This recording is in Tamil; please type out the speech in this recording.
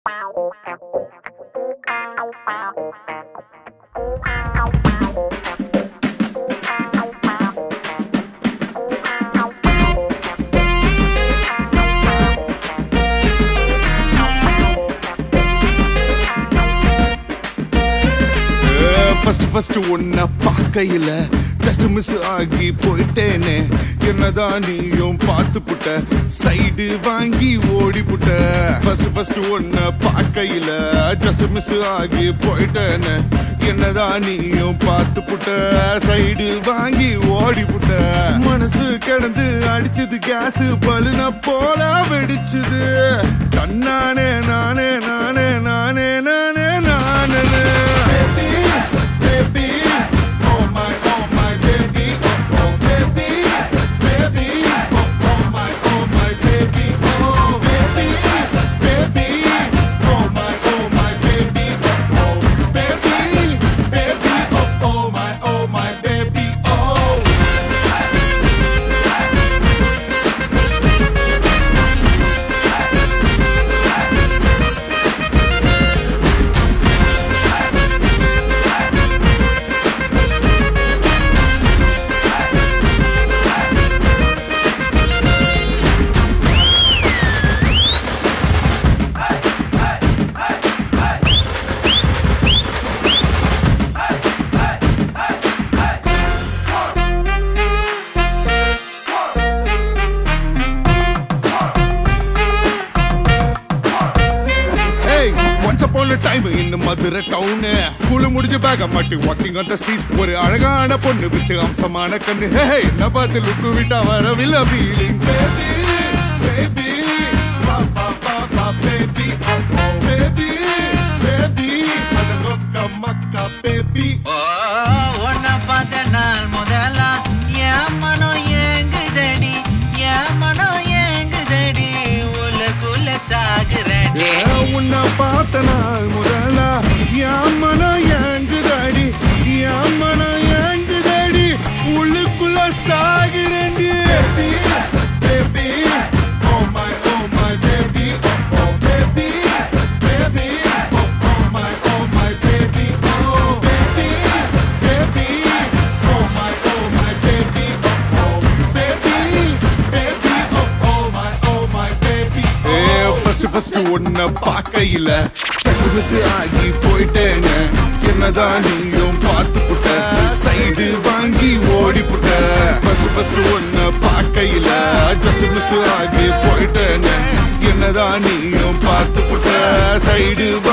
ஃபர்ஸ்ட் ஃபர்ஸ்ட் ஒன்ன பார்க்கையில ஜஸ்ட் மிஸ் ஆகி போயிட்டேனே என்னதான் நீயும் பார்த்து புட்ட சைடு வாங்கி ஓடி புட்ட ஃபர்ஸ்ட் ஃபர்ஸ்ட் ஒன்ன பார்க்கையில ஜஸ்ட் மிஸ் ஆகி போயிட்டேனே என்னதான் நீயும் பார்த்து புட்ட சைடு வாங்கி ஓடி புட்ட மனசு கிடந்து அடிச்சது கேஸ் பலுன போல வெடிச்சுது தன்னானே நானே நானே நானே நானே நானே baby, oh my, oh my baby, oh oh baby, baby, oh oh my, oh my baby, oh baby, baby, oh my, oh my baby, oh oh baby, baby, oh oh my, oh my baby, oh. Hey, once upon a time in Madurai town school முடிஞ்ச பேக மாட்டி வாக்கிங் ஆன் த ஸ்ட்ரீட்ஸ் ஒரு அழகான பொண்ணு வித்து அம்சமான கண்ணு ஹே என்ன பார்த்து லுக்கு விட்டா வரவில்லை ஃபீலிங் பேபி பேபி வா வா வா வா பேபி ஓ பேபி பேபி அட லொக்க மக்கா பேபி ஓ உன்னை பார்த்த நாள் முதலா என் மனம் ஏங்குதடி என் மனம் ஏங்குதடி உள்ளுக்குள்ள சாகுறடி உன்னை பார்த்த நாள் முதலா என் மனம் ஏங்குதடி என் மனம் ஏங்குதடி உள்ளுக்குள்ள சாகிறேன்டி baby, oh my, oh my baby, oh oh baby, baby, oh oh my, oh my baby, oh baby, baby, oh my, oh my baby, oh oh baby, baby, oh oh my, oh my baby. First first ஒன்ன பார்க்கையில ஜஸ்ட் மிஸ் ஆகி போயிட்டேங்க என்னதான் நீயும் பார்த்து புட்ட சைடு வாங்கி ஓடி புட்ட ஃபர்ஸ்ட் ஃபர்ஸ்ட் ஒன்ன பார்க்கையில ஜஸ்ட் மிஸ் ஆகி போயிட்டேங்க என்னதான் நீயும் பார்த்து புட்ட சைடு